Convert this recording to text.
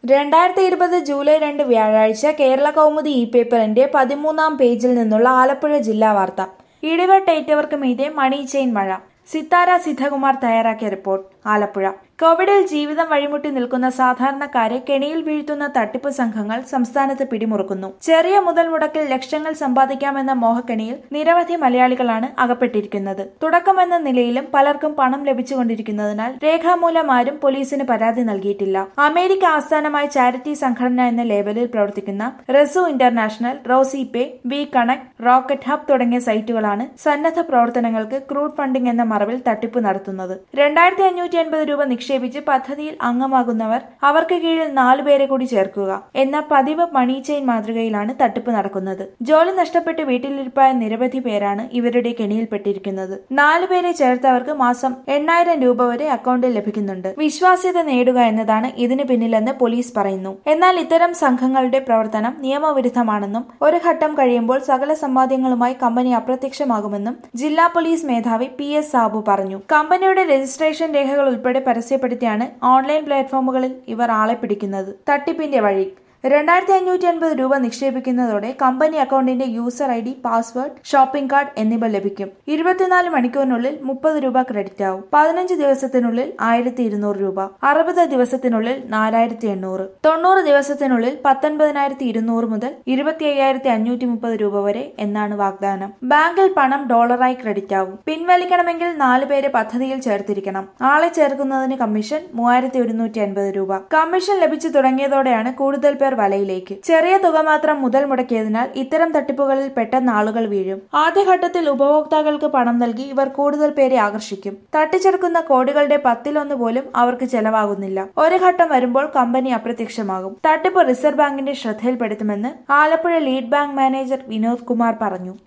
രണ്ടായിരത്തി ഇരുപത് ജൂലൈ രണ്ട് വ്യാഴാഴ്ച കേരള കൗമുദി ഇ പേപ്പറിന്റെ പതിമൂന്നാം പേജിൽ നിന്നുള്ള ആലപ്പുഴ ജില്ലാ വാർത്ത ഇടിവെട്ടേറ്റവർക്ക് മീതെ മണി ചെയിൻ മഴ സിത്താര സിദ്ധകുമാർ തയ്യാറാക്കിയ റിപ്പോർട്ട് ആലപ്പുഴ കോവിഡിൽ ജീവിതം വഴിമുട്ടി നിൽക്കുന്ന സാധാരണക്കാരെ കെണിയിൽ വീഴ്ത്തുന്ന തട്ടിപ്പ് സംഘങ്ങൾ സംസ്ഥാനത്ത് പിടിമുറുക്കുന്നു ചെറിയ മുതൽ മുടക്കിൽ ലക്ഷങ്ങൾ സമ്പാദിക്കാമെന്ന മോഹക്കെണിയിൽ നിരവധി മലയാളികളാണ് അകപ്പെട്ടിരിക്കുന്നത് തുടക്കമെന്ന നിലയിലും പലർക്കും പണം ലഭിച്ചുകൊണ്ടിരിക്കുന്നതിനാൽ രേഖാമൂലം ആരും പോലീസിന് പരാതി നൽകിയിട്ടില്ല അമേരിക്ക ആസ്ഥാനമായ ചാരിറ്റി സംഘടന എന്ന ലേബലിൽ പ്രവർത്തിക്കുന്ന റെസു international Rosy pay we connect rocket hub തുടങ്ങിയ സൈറ്റുകളാണ് സന്നദ്ധ പ്രവർത്തനങ്ങൾക്ക് ക്രൂഡ് ഫണ്ടിംഗ് എന്ന മറവിൽ തട്ടിപ്പ് നടത്തുന്നത് രണ്ടായിരത്തി അഞ്ഞൂറ്റി അൻപത് രൂപ നിക്ഷേപിച്ച് പദ്ധതിയിൽ അംഗമാകുന്നവർ അവർക്ക് കീഴിൽ നാലു പേരെ കൂടി ചേർക്കുക എന്ന പതിവ് മണി ചെയിൻ മാതൃകയിലാണ് തട്ടിപ്പ് നടക്കുന്നത് ജോലി നഷ്ടപ്പെട്ട് വീട്ടിലിരിപ്പായ നിരവധി പേരാണ് ഇവരുടെ കെണിയിൽപ്പെട്ടിരിക്കുന്നത് നാലു പേരെ ചേർത്തവർക്ക് മാസം എണ്ണായിരം രൂപ വരെ അക്കൗണ്ടിൽ ലഭിക്കുന്നുണ്ട് വിശ്വാസ്യത നേടുക എന്നതാണ് ഇതിന് പിന്നിലെന്ന് പോലീസ് പറയുന്നു എന്നാൽ ഇത്തരം സംഘങ്ങളുടെ പ്രവർത്തനം നിയമവിരുദ്ധമാണെന്നും ഒരു ഘട്ടം കഴിയുമ്പോൾ സകല സമ്പാദ്യങ്ങളുമായി കമ്പനി അപ്രത്യക്ഷമാകുമെന്നും ജില്ലാ പോലീസ് മേധാവി പി എസ് സാബു പറഞ്ഞു കമ്പനിയുടെ രജിസ്ട്രേഷൻ രേഖകൾ ഉൾപ്പെടെ പരസ്യപ്പെടുത്തിയാണ് ഓൺലൈൻ പ്ലാറ്റ്ഫോമുകളിൽ ഇവർ ആളെ പിടിക്കുന്നത് തട്ടിപ്പിന്റെ വഴി രണ്ടായിരത്തി അഞ്ഞൂറ്റി അൻപത് രൂപ നിക്ഷേപിക്കുന്നതോടെ കമ്പനി അക്കൗണ്ടിന്റെ user I D password shopping card എന്നിവ ലഭിക്കും ഇരുപത്തിനാല് മണിക്കൂറിനുള്ളിൽ മുപ്പത് രൂപ ക്രെഡിറ്റ് ആവും പതിനഞ്ച് ദിവസത്തിനുള്ളിൽ ആയിരത്തി ഇരുന്നൂറ് രൂപ അറുപത് ദിവസത്തിനുള്ളിൽ നാലായിരത്തി എണ്ണൂറ് തൊണ്ണൂറ് ദിവസത്തിനുള്ളിൽ പത്തൊൻപതിനായിരത്തി ഇരുന്നൂറ് മുതൽ ഇരുപത്തി അയ്യായിരത്തി അഞ്ഞൂറ്റി മുപ്പത് രൂപ വരെ എന്നാണ് വാഗ്ദാനം ബാങ്കിൽ പണം ഡോളറായി ക്രെഡിറ്റ് ആവും പിൻവലിക്കണമെങ്കിൽ നാല് പേരെ പദ്ധതിയിൽ ചേർത്തിരിക്കണം ആളെ ചേർക്കുന്നതിന് കമ്മീഷൻ മൂവായിരത്തി ഒരുന്നൂറ്റി അൻപത് രൂപ കമ്മീഷൻ ലഭിച്ചു തുടങ്ങിയതോടെയാണ് കൂടുതൽ പേർ വലയിലേക്ക് ചെറിയ തുക മാത്രം മുതൽ മുടക്കിയതിനാൽ ഇത്തരം തട്ടിപ്പുകളിൽ പെട്ടെന്ന് ആളുകൾ വീഴും ആദ്യഘട്ടത്തിൽ ഉപഭോക്താക്കൾക്ക് പണം നൽകി ഇവർ കൂടുതൽ പേരെ ആകർഷിക്കും തട്ടിച്ചെടുക്കുന്ന കോടികളുടെ പത്തിലൊന്ന് പോലും അവർക്ക് ചെലവാകുന്നില്ല ഒരു ഘട്ടം വരുമ്പോൾ കമ്പനി അപ്രത്യക്ഷമാകും തട്ടിപ്പ് റിസർവ് ബാങ്കിന്റെ ശ്രദ്ധയിൽപ്പെടുത്തുമെന്ന് Alappuzha lead bank manager Vinod Kumar പറഞ്ഞു